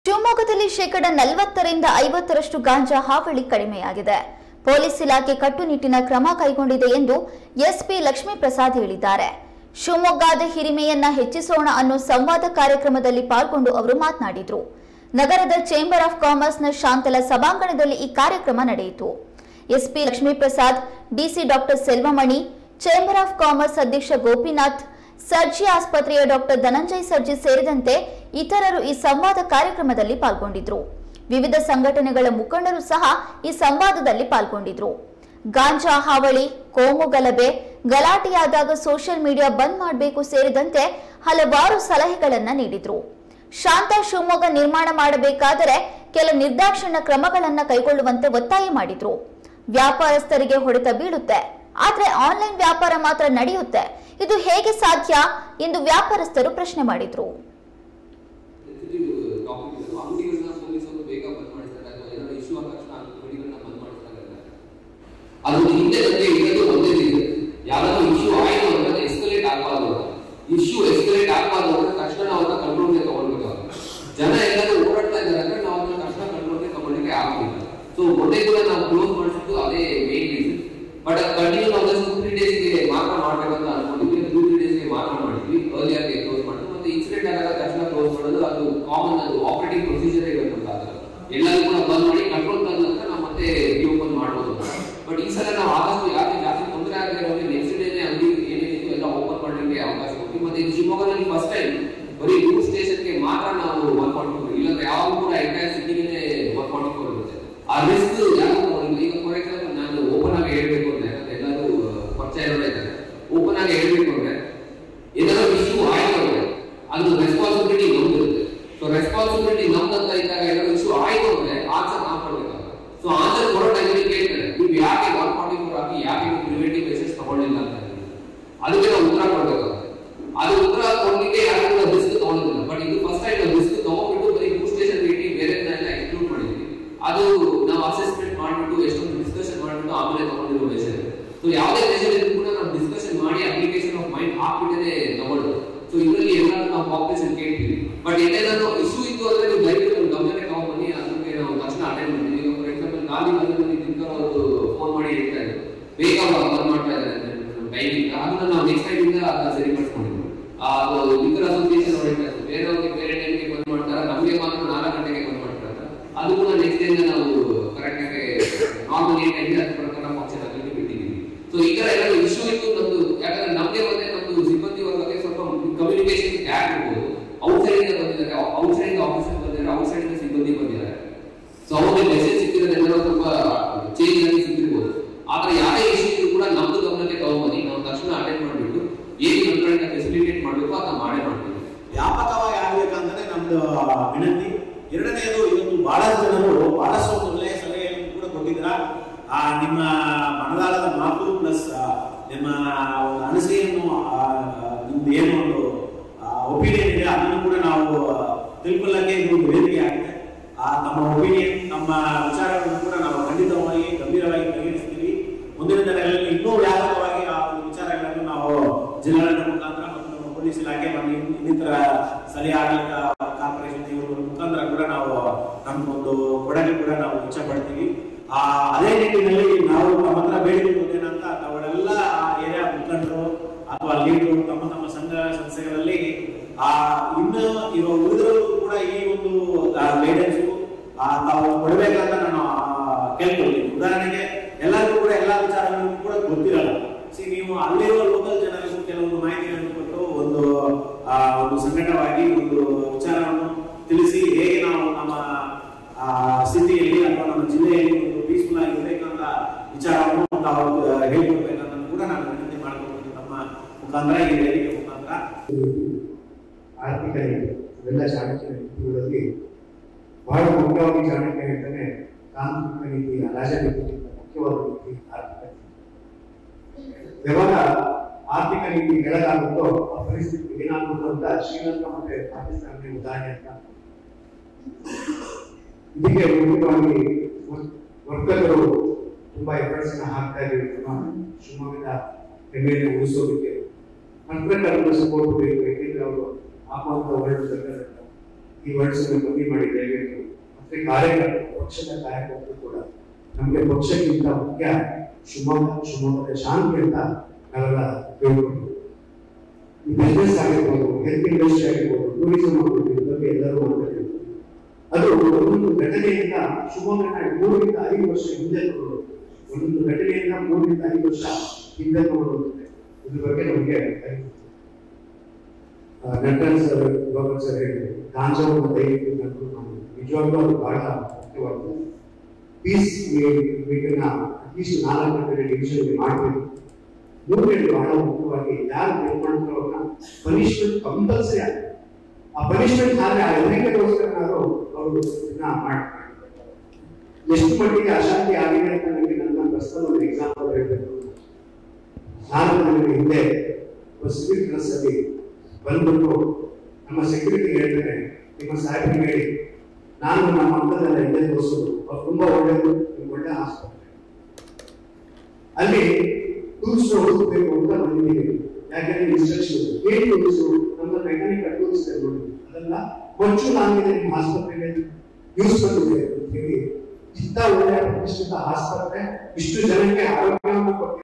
ಶಿವಮೊಗ್ಗದಲ್ಲಿ ಶೇಕಡ ನಲವತ್ತರಿಂದ ಐವತ್ತರಷ್ಟು ಗಾಂಜಾ ಹಾವಳಿ ಕಡಿಮೆಯಾಗಿದೆ ಪೊಲೀಸ್ ಇಲಾಖೆ ಕಟ್ಟುನಿಟ್ಟಿನ ಕ್ರಮ ಕೈಗೊಂಡಿದೆ ಎಂದು ಎಸ್ಪಿ ಲಕ್ಷ್ಮೀಪ್ರಸಾದ್ ಹೇಳಿದ್ದಾರೆ ಶಿವಮೊಗ್ಗದ ಹಿರಿಮೆಯನ್ನ ಹೆಚ್ಚಿಸೋಣ ಅನ್ನೋ ಸಂವಾದ ಕಾರ್ಯಕ್ರಮದಲ್ಲಿ ಪಾಲ್ಗೊಂಡು ಅವರು ಮಾತನಾಡಿದರು ನಗರದ ಚೇಂಬರ್ ಆಫ್ ಕಾಮರ್ಸ್ನ ಶಾಂತಲ ಸಭಾಂಗಣದಲ್ಲಿ ಈ ಕಾರ್ಯಕ್ರಮ ನಡೆಯಿತು SP Lakshmiprasad DC doctor Selvamani chamber of commerce ಅಧ್ಯಕ್ಷ ಗೋಪಿನಾಥ್ ಸರ್ಜಿ ಆಸ್ಪತ್ರೆಯ ಡಾಕ್ಟರ್ ಧನಂಜಯ್ ಸರ್ಜಿ ಸೇರಿದಂತೆ ಇತರರು ಈ ಸಂವಾದ ಕಾರ್ಯಕ್ರಮದಲ್ಲಿ ಪಾಲ್ಗೊಂಡಿದ್ರು ವಿವಿಧ ಸಂಘಟನೆಗಳ ಮುಖಂಡರು ಸಹ ಈ ಸಂವಾದದಲ್ಲಿ ಪಾಲ್ಗೊಂಡಿದ್ರು ಗಾಂಜಾ ಹಾವಳಿ ಕೋಮು ಗಲಭೆ ಗಲಾಟೆಯಾದಾಗ ಸೋಷಿಯಲ್ ಮೀಡಿಯಾ ಬಂದ್ ಮಾಡಬೇಕು ಸೇರಿದಂತೆ ಹಲವಾರು ಸಲಹೆಗಳನ್ನ ನೀಡಿದ್ರು ಶಾಂತ ಶಿವಮೊಗ್ಗ ನಿರ್ಮಾಣ ಮಾಡಬೇಕಾದರೆ ಕೆಲ ನಿರ್ದಾಕ್ಷಿಣ್ಯ ಕ್ರಮಗಳನ್ನ ಕೈಗೊಳ್ಳುವಂತೆ ಒತ್ತಾಯ ಮಾಡಿದ್ರು ವ್ಯಾಪಾರಸ್ಥರಿಗೆ ಹೊಡೆತ ಬೀಳುತ್ತೆ ಆದ್ರೆ ಆನ್ಲೈನ್ ವ್ಯಾಪಾರ ಮಾತ್ರ ನಡೆಯುತ್ತೆ ಇದು ಹೇಗೆ ಸಾಧ್ಯ ಎಂದು ವ್ಯಾಪಾರಸ್ಥರು ಪ್ರಶ್ನೆ ಮಾಡಿದ್ರು ಟಾಪಿಕ್ ಅಂಗಡಿಗಳನ್ನ ಪೊಲೀಸರು ಬೇಗ ಬಂದ್ ಮಾಡಿಸ್ತಾರೆ ಅಥವಾ ಏನಾದ್ರು ಇಶ್ಯೂ ಆದ ತಕ್ಷಣ ಅಂಗಡಿಗಳನ್ನ ಬಂದ್ ಮಾಡಿಸ್ತಾರೆ ಅದು ಹಿಂದೆ ನನಗೆ ಇರೋದು ಒಂದೇ ಇದೆ ಯಾವ್ದಾದ್ರು ಇಶ್ಯೂ ಆಯ್ತು ಅಂದ್ರೆ ಎಸ್ಕಲೇಟ್ ಆಗಬಾರ್ದು ಇಶ್ಯೂ ಎಸ್ಕಲೇಟ್ ಆಗಬಾರ್ದು ಅಂದ್ರೆ ತಕ್ಷಣ ನಾವು ಅದನ್ನ ಕಂಟ್ರೋಲ್ಗೆ ತಗೊಳ್ಬೇಕಾಗುತ್ತೆ ಜನ ಎಲ್ಲರೂ ಓಡಾಡ್ತಾ ಇದ್ದಾರೆ ಅಂದ್ರೆ ನಾವು ಅದನ್ನ ತಕ್ಷಣ ಕಂಟ್ರೋಲ್ಗೆ ತಗೊಳ್ಳಿಕ್ಕೆ ಆಗೋದಿಲ್ಲ ಸೊ ಮೊನ್ನೆ ಕೂಡ ನಾವು ಕ್ಲೋಸ್ ಮಾಡಿಸಿದ್ದು ಅದೇ ಮೇನ್ ರೀಸನ್ ಬಟ್ ಕಂಟಿನ್ಯೂ ನಾವು ಟೂ ತ್ರೀ ಡೇಸ್ಗೆ ಮಾತ್ರ ಮಾಡ್ಬೇಕಂತ ಅನ್ಕೊಂಡಿದ್ವಿ ಟೂ ತ್ರೀ ಡೇಸ್ಗೆ ಮಾತ್ರ ಮಾಡಿದ್ವಿ ಅರ್ಲಿ ಆಗಿ ಕ್ಲೋಸ್ ಮಾಡಿದ್ವಿ ಮತ್ತೆ ಇನ್ಸಿಡೆಂಟ್ ಆದಾಗ ತಕ್ಷಣ ಕ್ಲೋಸ್ ಮಾಡೋದು ಅದು ಕಾಮನ್ ಅದು ಆಪರೇಟಿಂಗ್ ಪ್ರೊಸೀಜರ್ ಇರಬೇಕು ಅಂತ ಎಲ್ಲರೂ ಕೂಡ ಬಂದ್ ಮಾಡಿ ಕಂಟ್ರೋಲ್ ತಂದ ನಂತರ ನಾವು ಮತ್ತೆ ರಿಓಪನ್ ಮಾಡ್ಬೋದು ಬಟ್ ಈ ಸಲ ನಾವು ಆದಷ್ಟು ಯಾಕೆ ಜಾಸ್ತಿ ತೊಂದರೆ ಆಗದೆ ಇರೋದು ನೆಕ್ಸ್ಟ್ ಡೇನೆ ಅಂಗಡಿ ಏನೇನಿತ್ತು ಎಲ್ಲ ಓಪನ್ ಮಾಡಲಿಕ್ಕೆ ಅವಕಾಶ ಕೊಡ್ತೀವಿ ಮತ್ತೆ ಇದು ಶಿವಮೊಗ್ಗದಲ್ಲಿ ಫಸ್ಟ್ ಟೈಮ್ ಬರೀ ನ್ಯೂಸ್ ಸ್ಟೇಷನ್ಗೆ ಮಾತ್ರ ನಾವು ವರ್ಕ್ ಮಾಡ್ಕೊಂಡು ಇಲ್ಲಾಂದ್ರೆ ಯಾವ ಕೂಡ ಎಂಟೈರ್ ಸಿಟಿಗೆ ವರ್ಕ್ ಮಾಡ್ಕೊಂಡು ಇರುತ್ತೆ ಆ ರಿಸ್ಕ್ ಯಾರು ತಗೊಂಡಿಲ್ಲ ಈಗ ಫಾರ್ ಎಕ್ಸಾಂಪಲ್ ನಾನು ಓಪನ್ ಆಗಿ ಹೇಳ್ಬೇಕು ಅಂದ್ರೆ ಯಾಕಂದ್ರೆ ಎಲ್ಲರೂ ಪರಿಚಯ ಇರೋದೇ ಇದ್ದಾರೆ ಓಪನ್ ಆಗಿ ಹೇಳ್ಬೇಕು ಅಂದ್ರೆ ಏನಾದ್ರು ಇಶ್ಯೂ ಆಯ್ತು ಅಂದ್ರೆ ಅದು ರೆಸ್ಪಾನ್ಸಿಬಿಲಿಟಿ ನಮ್ದಿರುತ್ತೆ ಸೊ ರೆಸ್ಪಾನ್ಸಿಬಿಲಿಟಿ ನಮ್ದಂತ ಇದ್ದಾಗ ಏನಾದ್ರು ಇಶ್ಯೂ ಆಯ್ತು ಅಂದ್ರೆ ಆನ್ಸರ್ ನಾವು ಕೊಡ್ಬೇಕಾಗುತ್ತೆ ಸೊ ಆನ್ಸರ್ ಕೊಡೋ ಟೈಮಲ್ಲಿ ಕೇಳ್ತಾರೆ ನೀವು ಯಾಕೆ ಒನ್ ಫಾರ್ಟಿ ಫೋರ್ ಹಾಕಿ ಯಾಕೆ ನೀವು ಪ್ರಿವೆಂಟಿವ್ ಮೆಸೇಜ್ ತಗೊಂಡಿಲ್ಲ ಅಂತ ಹೇಳಿ. ಅದಕ್ಕೆ ನಾವು ಉತ್ತರ ಕೊಡ್ಬೇಕಾಗುತ್ತೆ ಅದು ಉತ್ತರ ಕೊಡ್ಲಿಕ್ಕೆ ಯಾರು ಕೂಡ ರಿಸ್ಕ್ ತಗೊಂಡಿಲ್ಲ ಬಟ್ ಇದು ಫಸ್ಟ್ ಟೈಮ್ ನಾವು ರಿಸ್ಕ್ ತಗೊಂಡ್ಬಿಟ್ಟು ಬರೀ ನ್ಯೂಸ್ ಸ್ಟೇಷನ್ ಭೇಟಿ ಬೇರೆದನ್ನೆಲ್ಲ ಎಕ್ಸ್ಕ್ಲೂಡ್ ಮಾಡಿದ್ವಿ ಅದು ನಾವು ಅಸೆಸ್ಮೆಂಟ್ ಮಾಡಿಬಿಟ್ಟು ಎಷ್ಟೊಂದು ಡಿಸ್ಕಷನ್ ಮಾಡಿಬಿಟ್ಟು ಆಮೇಲೆ ತಗೊಂಡಿರೋ ಮೆಸೇಜ್ ಸೊ ಯಾವುದೇ ಮೆಸೇಜ್ ಇದ್ರೂ ಕೂಡ ನಾವು ಡಿಸ್ಕಷನ್ ಮಾಡಿ ಅಪ್ಲಿಕೇಶನ್ ಆಫ್ ಮೈಂಡ್ ಹಾಕ್ಬಿಟ್ಟೇ ತಗೊಳ್ಳೋದು ಸೊ ಇದರಲ್ಲಿ ಎಲ್ಲರೂ ನಾವು ಪಾಪ್ಯುಲೇಷನ್ ಕೇಳ್ತೀವಿ ಬಟ್ ಏನೇನಾದ್ರು ಇಶ್ಯೂ ಇತ್ತು ಅಂದ್ರೆ ನೀವು ದಯವಿಟ್ಟು ನಮ್ಮ ಗಮನಕ್ಕೆ ತಗೊಂಡ್ಬನ್ನಿ ಅದಕ್ಕೆ ನಾವು ತಕ್ಷಣ ಅಟೆಂಡ್ ಮಾಡ್ತೀವಿ ಈಗ ಫಾರ್ ಎಕ್ಸಾಂಪಲ್ ಗಾಂಧಿ ಬಂದಲ್ಲಿ ದಿನಕರ್ ಅವರು ಫೋನ್ ಮಾಡಿ ಹೇಳ್ತಾ ಇದ್ರು ಬೇಗ ಬಂದ್ ಮಾಡ್ತಾ ಇದ್ದಾರೆ ಟೈಮಿಂಗ್ ಅದನ್ನ ನಾವು ನೆಕ್ಸ್ಟ್ ಟೈಮ್ ಇಂದ ಅದನ್ನ ಸರಿಪಡಿಸ್ಕೊಂಡಿದ್ವಿ ಅದು ಲಿಕ್ಕರ್ ಅಸೋಸಿಯೇಷನ್ ಹೊಡಿತಾ ಇದ್ರು ಬೇರೆಯವ್ರಿಗೆ ಬೇರೆ ಟೈಮ್ಗೆ ಬಂದ್ ಮಾಡ್ತಾರೆ ನಮಗೆ ಮಾತ್ರ ನಾಲ್ಕು ಗಂಟೆಗೆ ಬಂದ್ ಮಾಡ್ತಾರೆ ಅದು ಕೂಡ ನೆಕ್ಸ್ಟ್ ಡೇ ನಾವು ಕರೆಕ್ಟ್ ಆಗಿ ನಾರ್ಮಲ್ ಏನ್ ಟೈಮ್ ಅದ್ರ ಪ್ರಕಾರ ಫಂಕ್ಷನ್ ಆಗಲಿಕ್ಕೆ ಬಿಟ್ಟಿದ್ದೀವಿ ಸೊ ಈ ತರ ಎಲ್ಲ ಇಶ್ಯೂ ಇತ್ತು ನಮ್ದು ಯಾಕಂದ್ರೆ ನಮ್ಗೆ ಮತ್ತೆ ನಮ್ದು ಸಿಬ್ಬಂದಿ ವರ್ಗಕ್ಕೆ ಸ್ವಲ್ಪ ಕಮ್ಯುನಿಕೇಶನ್ ಗ್ಯಾಪ್ ಇರ್ಬೋದು ಔಟ್ಸೈಡ್ ಇಂದ ಬಂದಿದ್ದಾರೆ ಔಟ್ಸೈಡ್ ಇಂದ ಆಫೀಸರ್ ಬಂದಿದ್ದಾರೆ ಔಟ್ಸೈಡ್ ಇಂದ ಸಿಬ್ಬಂದಿ ಬಂದಿದ್ದಾರೆ ಸೊ ಅವ್ರಿಗೆ ಮೆಸೇಜ್ ಸಿಕ್ಕಿದ್ರೆ ಎಲ್ಲರೂ ಸ್ವಲ್ಪ ಚೇಂಜ್ ಆಗಿ ಸಿಕ್ಕಿರ್ಬೋದು ಆದ್ರೆ ಯಾರೇ ಇಶ್ಯೂ ಇದ್ರು ಕೂಡ ನಮ್ದು ಗಮನಕ್ಕೆ ತಗೊಂಡ್ಬನ್ನಿ ನಾವು ತಕ್ಷಣ ಅಟೆಂಡ್ ಮಾಡಿಬಿಟ್ಟು ಏನು ನಮ್ಮ ಕಡೆಯಿಂದ ಫೆಸಿಲಿಟೇಟ್ ಮಾಡಬೇಕು ಅದನ್ನ ಮಾಡೇ ಮಾಡ್ತೀವಿ ವ್ಯಾಪಕವಾಗಿ ಆಗ್ಬೇಕಂತಾನೆ ನಮ್ದು ವಿನಂತಿ ಎರಡನೆಯದು ಇವತ್ತು ಬಹಳಷ್ಟು ಜನರು ಬಹಳಷ್ಟು ಒಂದು ಒಳ್ಳೆಯ ಸಲಹೆಯನ್ನು ಕೂಡ ಕೊಟ್ಟಿದ್ದೀರಾ ಆ ನಿಮ್ಮ ಮನದಾಳದ ಮಾತು ಪ್ಲಸ್ ನಿಮ್ಮ ಒಂದು ಅನಿಸಿಕೆಯನ್ನು ಆ, ಆ, ನಿಮ್ದು ಏನು ಒಂದು ಒಪಿನಿಯನ್ ಇದೆ ಅದನ್ನು ಕೂಡ ನಾವು ತಿಳ್ಕೊಳ್ಳಕ್ಕೆ ಇದು ಒಂದು ವೇದಿಕೆ ಆಗಿದೆ ಆ ತಮ್ಮ ಒಪಿನಿಯನ್ ನಮ್ಮ ವಿಚಾರಗಳನ್ನು ಕೂಡ ನಾವು ಖಂಡಿತವಾಗಿ ಗಂಭೀರವಾಗಿ ಪರಿಗಣಿಸ್ತೀವಿ ಮುಂದಿನ ದಿನಗಳಲ್ಲಿ ಇನ್ನೂ ವ್ಯಾಪಕವಾಗಿ ಆ ಒಂದು ವಿಚಾರಗಳನ್ನು ನಾವು ಜಿಲ್ಲಾಡಳಿತ ಮುಖಾಂತರ ಮತ್ತು ನಮ್ಮ ಪೊಲೀಸ್ ಇಲಾಖೆ ಮತ್ತು ಇನ್- ಇನ್ನಿತರ ಸ್ಥಳೀಯ ಆಡಳಿತ ಕಾರ್ಪೊರೇಷನ್ ಇವುಗಳ ಮುಖಾಂತರ ಕೂಡ ನಾವು ನಮ್ಗೊಂದು ಕೊಡಗೆ ಕೂಡ ನಾವು ಇಚ್ಛೆ ಪಡ್ತೀವಿ ಆ ಅದೇ ನಿಟ್ಟಿನಲ್ಲಿ ನಾವು ನಮ್ಮ ಹತ್ರ ಬೇಡಿಕೆ ಏನಂತ ತಾವೆಲ್ಲ ಆ ಏರಿಯಾ ಮುಖಂಡರು ಅಥವಾ ಲೀಡರು ತಮ್ಮ ತಮ್ಮ ಸಂಘ ಸಂಸ್ಥೆಗಳಲ್ಲಿ ಆ ಇನ್ನು ಇರೋ ಉಳಿದವರು ಕೂಡ ಈ ಒಂದು ಗೈಡೆನ್ಸ್ ತಾವು ಕೊಡಬೇಕಂತ ನಾನು ಆ, ಕೇಳ್ಕೊಳ್ತೀನಿ ಉದಾಹರಣೆಗೆ ಎಲ್ಲರಿಗೂ ಕೂಡ ಎಲ್ಲಾ ವಿಚಾರಗಳಿಗೂ ಕೂಡ ಗೊತ್ತಿರಲ್ಲ ಸಿ ನೀವು ಅಲ್ಲಿರುವ ಲೋಕಲ್ ಜನರಿಗೂ ಕೆಲವೊಂದು ಮಾಹಿತಿಗಳನ್ನು ಕೊಟ್ಟು ಒಂದು ಆ, ಒಂದು ಸಂಘಟವಾಗಿ ಒಂದು ವಿಚಾರವನ್ನು ತಿಳಿಸಿ ಹೇಗೆ ನಾವು ನಮ್ಮ ಆ, ಸ್ಥಿತಿಯಲ್ಲಿ ಅಥವಾ ನಮ್ಮ ಜಿಲ್ಲೆಯಲ್ಲಿ ಒಂದು ಪೀಸ್ಫುಲ್ ಆಗಿ ಇರಬೇಕಂತ ವಿಚಾರವನ್ನು ತಾವು ಆ, ಹೇಳ್ಕೊಡ್ಬೇಕಂತ ಕೂಡ ನಾನು ವಿನಂತಿ ಮಾಡ್ಕೊಳ್ತೀನಿ ನಮ್ಮ ಮುಖಾಂತರ ಈ ವೇದಿಕೆ ಮುಖಾಂತರ ಆರ್ಥಿಕ ನೀತಿ ಇವೆಲ್ಲ ಚಾಣಕ್ಯ ನೀತಿಗಳಲ್ಲಿ ಬಹಳ ಮುಖ್ಯವಾಗಿ ಚಾಣಕ್ಯ ಹೇಳ್ತಾನೆ ತಾಂತ್ರಿಕ ನೀತಿ ರಾಜನೀತಿಗಿಂತ ಮುಖ್ಯವಾದ ನೀತಿ ಆರ್ಥಿಕ ನೀತಿ ಯಾವಾಗ ಆರ್ಥಿಕ ನೀತಿ ಕೆಳಗಾಗುತ್ತೋ ಆ ಪರಿಸ್ಥಿತಿ ಏನಾಗುತ್ತೋ ಅಂತ ಶ್ರೀಲಂಕಾ ಮತ್ತೆ ಪಾಕಿಸ್ತಾನಕ್ಕೆ ಉದಾಹರಣೆ ಅಂತ ಇದಕ್ಕೆ ಮುಖ್ಯವಾಗಿ ವರ್ತಕರು ತುಂಬಾ ಎಫರ್ಟ್ಸ್ ಹಾಕ್ತಾ ಇದ್ದೀವಿ ನಮ್ಮ ಶಿವಮೊಗ್ಗದ ಹೆಮ್ಮೆಯನ್ನು ಉಳಿಸೋದಕ್ಕೆ ಕಾಂಟ್ರಾಕ್ಟರ್ ಸಪೋರ್ಟ್ ಬೇಕು ಯಾಕೆಂದ್ರೆ ಅವರು ಹಾಕುವಂತ ವರ್ಡ್ಸ್ ಈ ವರ್ಡ್ಸ್ ಕಮ್ಮಿ ಮಾಡಿ ದಯವಿಟ್ಟು ಮತ್ತೆ ಕಾರ್ಯಕರ್ತರು ಪಕ್ಷದ ಕಾರ್ಯಕರ್ತರು ಕೂಡ ನಮಗೆ ಪಕ್ಷಕ್ಕಿಂತ ಮುಖ್ಯ ಶಿವಮೊಗ್ಗ ಶಿವಮೊಗ್ಗದ ಶಾಂತಿ ಅಂತ ನಾವೆಲ್ಲ ತಿಳ್ಕೊಂಡು ಈ ಬಿಸ್ನೆಸ್ ಆಗಿರ್ಬೋದು ಹೆಲ್ತ್ ಇಂಡಸ್ಟ್ರಿ ಆಗಿರ್ಬೋದು ಟೂರಿಸಂ ಆಗಿರ್ಬೋದು ಇದ್ರ ಬಗ್ಗೆ ಎಲ್ಲರೂ ಮಾತಾಡಿದ್ರು ಅದು ಒಂದೊಂದು ಘಟನೆಯಿಂದ ಶಿವಮೊಗ್ಗನ ಮೂರರಿಂದ ಐದು ವರ್ಷ ಹಿಂದೆ ತಗೊಂಡು ಒಂದೊಂದು ಘಟನೆಯಿಂದ ಮೂರರಿಂದ ಐದು ವರ್ಷ ಹಿಂದೆ ತಗೊಂಡು ಹೋಗುತ್ತೆ ಇದ್ರ ಬಗ್ಗೆ ನಮಗೆ ನಟರಾಜ್ ಸರ್ ಇವಾಗ ಸರ್ ಹೇಳಿದ್ರು ಗಾಂಜಾವನ್ನು ದಯವಿಟ್ಟು ಕಂಡು ನಾವು ನಿಜವಾಗ್ಲೂ ಅದು ಬಹಳ ಮುಖ್ಯವಾದ್ದು ಪೀಸ್ ಮೀಟಿಂಗ್ನ ಅಟ್ಲೀಸ್ಟ್ ನಾಲ್ಕು ಗಂಟೆ ಡಿವಿಷನ್ ಮಾಡಬೇಕು ಮೂರನೇದು ಬಹಳ ಮುಖ್ಯವಾಗಿ ಯಾರು ನಿರ್ಮಾಣಕರು ಅವ್ರನ್ನ ಪನಿಷ್ಮೆಂಟ್ ಕಂಪಲ್ಸರಿ ಆಗುತ್ತೆ ಆ ಪನಿಷ್ಮೆಂಟ್ ಆದ್ರೆ ಆ ಎದರಿಕೆಗೋಸ್ಕರನಾದ್ರು ಅವರು ಇದನ್ನ ಮಾಡ್ತಾರೆ ಎಷ್ಟು ಮಟ್ಟಿಗೆ ಅಶಾಂತಿ ಆಗಿದೆ ಅಂತ ನನಗೆ ನನ್ನ ಪರ್ಸನಲ್ ಒಂದು ಎಕ್ಸಾಂಪಲ್ ಹೇಳ್ಬೇಕು ನಾನು ನನಗೆ ಹಿಂದೆ ಸಿವಿಲ್ ಡ್ರೆಸ್ ಅಲ್ಲಿ ಬಂದ್ಬಿಟ್ಟು ನಮ್ಮ ಸೆಕ್ಯೂರಿಟಿ ಹೇಳ್ತೇನೆ ನಿಮ್ಮ ಸಾಹೇಬ್ರಿಗೆ ಹೇಳಿ ನಾನು ನಮ್ಮ ಅಕ್ಕದಲ್ಲ ಹಿಂದೆ ತೋರಿಸೋದು ಅವ್ರು ತುಂಬಾ ಒಳ್ಳೆಯದು ನಿಮ್ಗೆ ಒಳ್ಳೆ ಆಸ್ಪತ್ರೆ ಅಲ್ಲಿ ಟೂಲ್ಸ್ ಹುಡುಕಬೇಕು ಅಂತ ಬಂದಿದ್ದೀನಿ ಯಾಕಂದ್ರೆ ಇನ್ಸ್ಟ್ರಕ್ಷನ್ ಏನ್ ಟೂಲ್ಸ್ ನಮ್ಮ ಮೆಕ್ಯಾನಿಕಲ್ ಟೂಲ್ಸ್ ನೋಡಿ ಅದೆಲ್ಲ ಕೊಚ್ಚು ನಾನಿದೆ ನಿಮ್ಮ ಆಸ್ಪತ್ರೆಗೆ ಯೂಸ್ ಬಂದಿದೆ ಅಂತ ಹೇಳಿ ಇಂಥ ಒಳ್ಳೆಯ ಪ್ರತಿಷ್ಠಿತ ಆಸ್ಪತ್ರೆ ಇಷ್ಟು ಜನಕ್ಕೆ ಆರೋಗ್ಯವನ್ನು ಕೊಟ್ಟಿದೆ